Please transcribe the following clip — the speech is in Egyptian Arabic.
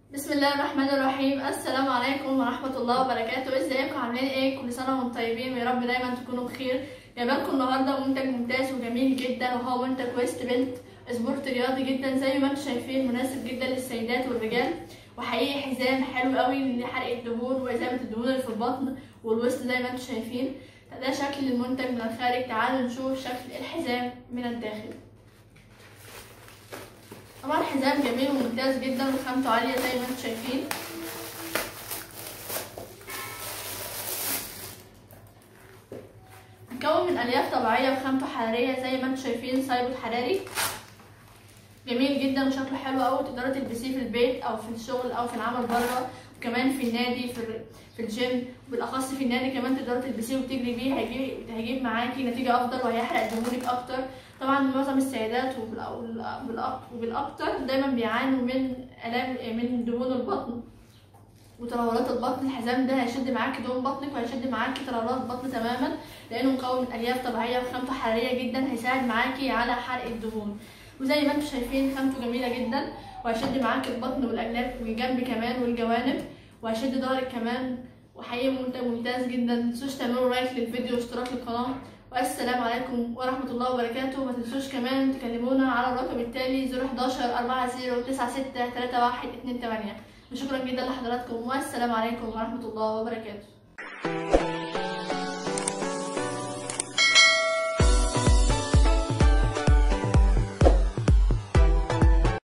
بسم الله الرحمن الرحيم السلام عليكم ورحمة الله وبركاته ازيكم عاملين ايه كل سنة وانتم طيبين ويا رب دايما تكونوا بخير جايبالكم النهارده منتج ممتاز وجميل جدا وهو منتج ويست بيلت سبورت رياضي جدا زي ما انتم شايفين مناسب جدا للسيدات والرجال وحقيقي حزام حلو قوي لحرق الدهون وإزالة الدهون اللي في البطن والوسط زي ما انتم شايفين ده شكل المنتج من الخارج تعالوا نشوف شكل الحزام من الداخل طبعا حزام جميل وممتاز جدا وخامته عالية زي ما انتم شايفين مكون من الياف طبيعية وخامته حرارية زي ما انتم شايفين صايبط حراري جميل جدا وشكله حلو قوي تقدري تلبسيه في البيت او في الشغل او في العمل بره وكمان في النادي في في الجيم بالاخص في النادي كمان تقدري تلبسيه وتجري بيه هيجيب هيجيب معاكي نتيجه افضل وهيحرق دهونك اكتر طبعا معظم السيدات وبالاكتر دايما بيعانوا من الام من دهون البطن وترهلات البطن الحزام ده هيشد معاكي دهون بطنك وهيشد معاكي ترهلات بطن تماما لانه مكون من الياف طبيعيه وخامته حراريه جدا هيساعد معاكي على حرق الدهون وزي ما انتم شايفين خامته جميله جدا وهيشد معاكي البطن والاجناب والجنب كمان والجوانب وهيشد ظهرك كمان وحقيقي منتج ممتاز جدا متنسوش تعملوا لايك للفيديو واشتراك للقناه والسلام عليكم ورحمة الله وبركاته ما تنسوش كمان تكلمونا على الرقم التالي 011 40 96 31 28 وشكرا جدا لحضراتكم والسلام عليكم ورحمة الله وبركاته